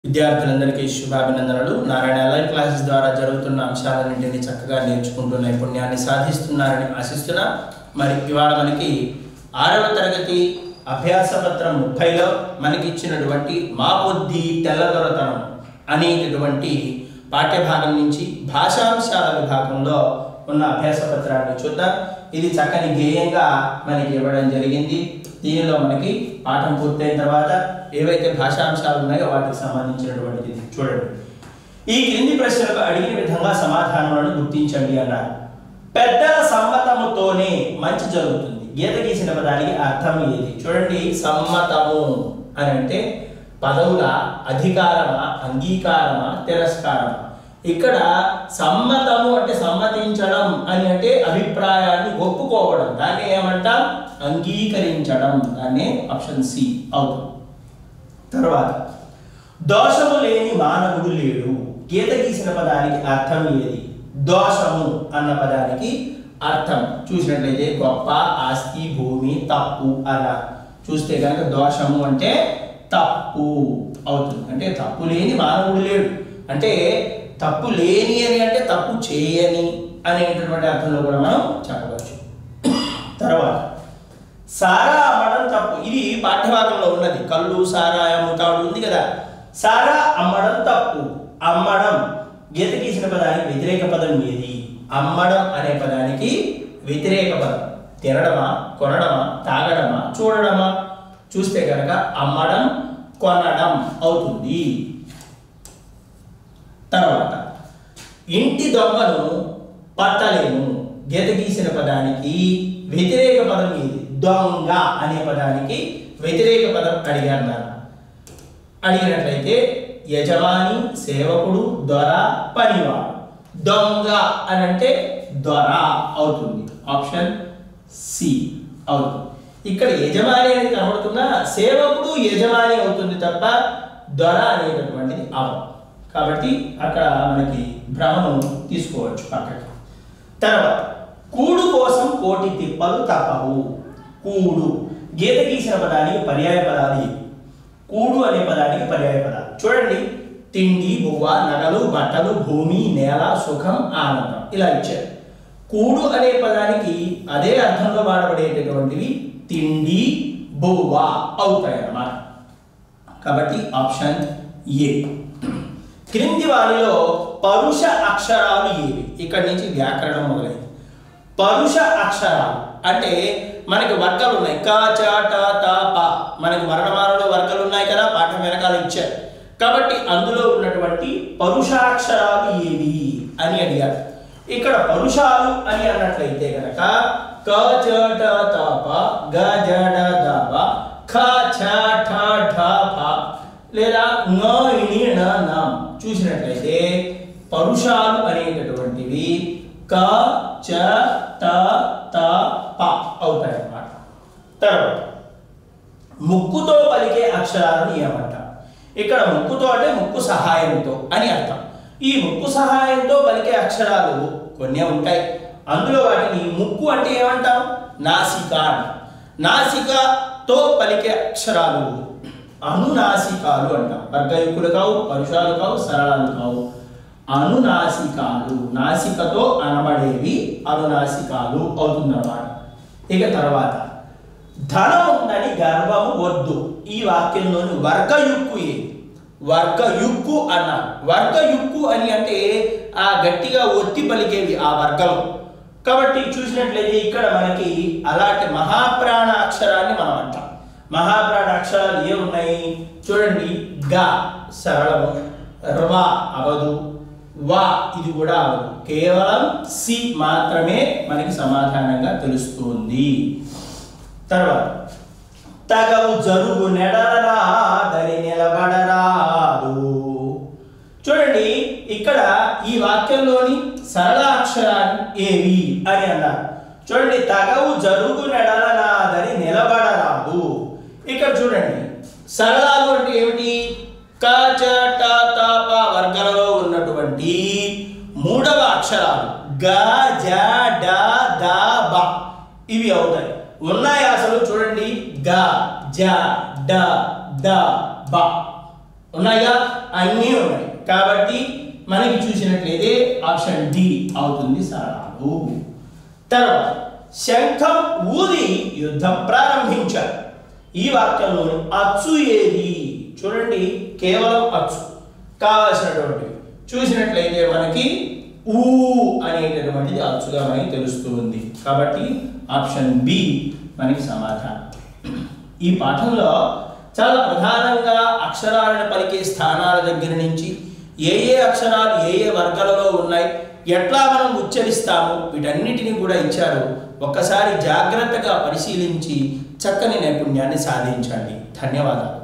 విద్యార్థులందరికీ శుభాభినందనలు Narayana live classes ద్వారా జరుగుతున్న అంశాలన్నింటినీ చక్కగా నేర్చుకుంటూ నైపుణ్యాన్ని సాధిస్తున్నారని ఆశిస్తున్నా మరి ఇవాళ మనకి ఆరవ తరగతి అభ్యాస పత్రం ముప్పైలో మనకి ఇచ్చినటువంటి మా బుద్ధి తెల్లదొరతనం అనేటటువంటి పాఠ్యభాగం నుంచి భాషాంశాల విభాగంలో ఉన్న అభ్యాస పత్రాన్ని చూద్దాం ఇది చక్కని గేయంగా మనకి ఇవ్వడం జరిగింది దీనిలో మనకి పాఠం పూర్తయిన తర్వాత ఏవైతే భాషాంశాలు ఉన్నాయో వాటికి సంబంధించినటువంటిది చూడండి ఈ క్రింది ప్రశ్నలకు అడిగిన విధంగా సమాధానాలను గుర్తించండి అన్నారు పెద్దల సమ్మతముతోనే మంచి జరుగుతుంది గీత గీసిన పదానికి అర్థం ఏది చూడండి సమ్మతము అని అంటే పదవుల అధికారమా అంగీకారమా తిరస్కారమా ఇక్కడ సమ్మతము అంటే సమ్మతించడం అని అంటే అభిప్రాయాన్ని ఒప్పుకోవడం దాన్ని ఏమంటాం అంగీకరించడం దాన్ని ఆప్షన్ సి అవుతుంది తర్వాత దోషము లేని మానవుడు లేడు గీత గీసిన పదానికి అర్థం ఏది దోషము అన్న పదానికి అర్థం చూసినట్లయితే గొప్ప ఆస్తి భూమి తప్పు అలా చూస్తే కనుక దోషము అంటే తప్పు అవుతుంది అంటే తప్పు లేని మానవుడు లేడు అంటే తప్పు లేని అని అంటే తప్పు చేయని అనేటటువంటి అర్థంలో కూడా మనం చెప్పవచ్చు తర్వాత సారా అమ్మడం తప్పు ఇది పాఠ్యభాగంలో ఉన్నది కళ్ళు సారా అమ్ముతాడు ఉంది కదా సారా అమ్మడం తప్పు అమ్మడం గీత గీసిన పదానికి వ్యతిరేక పదం ఏది అమ్మడం అనే పదానికి వ్యతిరేక పదం తినడమా కొనడమా తాగడమా చూడడమా చూస్తే కనుక అమ్మడం కొనడం అవుతుంది తర్వాత ఇంటి దొంగను పట్టలేము గీత గీసిన పదానికి వ్యతిరేక పదం ఏది దొంగ అనే పదానికి వ్యతిరేక పదం అడిగారు నాన్న అడిగినట్లయితే యజమాని సేవకుడు దొర పనివాడు దొంగ అని అంటే దొర అవుతుంది ఆప్షన్ సి అవుతుంది ఇక్కడ యజమాని అనేది కనబడుతున్నా సేవకుడు యజమాని అవుతుంది తప్ప దొర అనేటటువంటిది అవదు కాబట్టి అక్కడ మనకి భ్రమను తీసుకోవచ్చు పక్కకి తర్వాత కూడు కోసం కోటి తిప్పలు తప్పవు కూడు గీత గీసిన పదానికి పర్యాయ పదాలు ఇవి కూడు అనే పదానికి పర్యాయ పదాలు చూడండి తిండి బువ్వ నగలు బట్టలు భూమి నేల సుఖం ఆనందం ఇలా ఇచ్చారు కూడు అనే పదానికి అదే అర్థంలో వాడబడేటటువంటివి తిండి బువ్వ అవుతాయి అన్నమాట కాబట్టి ఆప్షన్ ఏ క్రింది వారిలో పరుష అక్షరాలు ఏవి ఇక్కడి నుంచి వ్యాకరణం మొదలైంది పరుష అక్షరాలు అంటే మనకి వర్గాలు ఉన్నాయి క చ ట త ప మనకి వర్ణమాలలో వర్గాలు ఉన్నాయి కదా పాఠం వెనకాల ఇచ్చారు కాబట్టి అందులో ఉన్నటువంటి పరుషాక్షరాలు ఏవి అని అడిగారు ఇక్కడ పరుషాలు అని అన్నట్లయితే కనుక క చ ట త ప గ జ డ ద ప ఖ ఛ ఠ ఠ ప లేదా న ఇని న నం చూసినట్లయితే పరుషాలు అనేటటువంటివి క చ ట త ప అవుతాయి అన్నమాట తర్వాత ముక్కుతో పలికే అక్షరాలను ఏమంటాం ఇక్కడ ముక్కుతో అంటే ముక్కు సహాయంతో అని అర్థం ఈ ముక్కు సహాయంతో పలికే అక్షరాలు కొన్ని ఉంటాయి అందులో వాటిని ముక్కు అంటే ఏమంటాం నాసిక అంటాం నాసికతో పలికే అక్షరాలు అనునాసికాలు అంటాం వర్గయుక్కులు కావు పరుషాలు కావు సరళాలు కావు అనునాసికాలు నాసికతో అనబడేవి అనునాసికాలు అవుతుందన్నమాట ఇక తర్వాత ధనం ఉందని గర్వము వద్దు ఈ వాక్యంలోని వర్గయుక్కు ఏది వర్గయుక్కు అన్నారు వర్గయుక్కు అని అంటే ఆ గట్టిగా ఒత్తి పలికేవి ఆ వర్గం కాబట్టి చూసినట్లయితే ఇక్కడ మనకి అలాంటి మహాప్రాణ అక్షరాన్ని మనం అంటాం మహాప్రాణ అక్షరాలు ఏ ఉన్నాయి చూడండి గ సరళము ర్వ అవదు వా ఇది కూడా అవదు కేవలం సి మాత్రమే మనకి సమాధానంగా తెలుస్తుంది తర్వాత తగవు జరుగు నెడరాదరి నిలబడరాదు చూడండి ఇక్కడ ఈ వాక్యంలోని సరళ అక్షరాలు ఏవి అని అన్నారు చూడండి తగవు జరుగు నెడలనాదని నిలబడరాదు ఇక్కడ చూడండి సరళాలు అంటే ఏమిటి క చ ట త ప వర్గాలలో ఉన్నటువంటి మూడవ అక్షరాలు గ జ డ ద బ ఇవి అవుతాయి ఉన్నాయి అసలు చూడండి గ జ డ ద బ ఉన్నాయా అన్నీ ఉన్నాయి కాబట్టి మనకి చూసినట్లయితే ఆప్షన్ డి అవుతుంది సారాలు తర్వాత శంఖం ఊది యుద్ధం ప్రారంభించారు ఈ వాక్యంలోని అచ్చు ఏది చూడండి కేవలం అచ్చు కావలసినటువంటి చూసినట్లయితే మనకి ఊ అనేటటువంటిది అచ్చుగా మనకి తెలుస్తుంది కాబట్టి ఆప్షన్ బి మనకి సమాధానం ఈ పాఠంలో చాలా ప్రధానంగా అక్షరాలను పలికే స్థానాల దగ్గర నుంచి ఏ ఏ అక్షరాలు ఏ ఏ వర్గాలలో ఉన్నాయి ఎట్లా మనం ఉచ్చరిస్తాము వీటన్నిటిని కూడా ఇచ్చారు ఒక్కసారి జాగ్రత్తగా పరిశీలించి చక్కని నైపుణ్యాన్ని సాధించండి ధన్యవాదాలు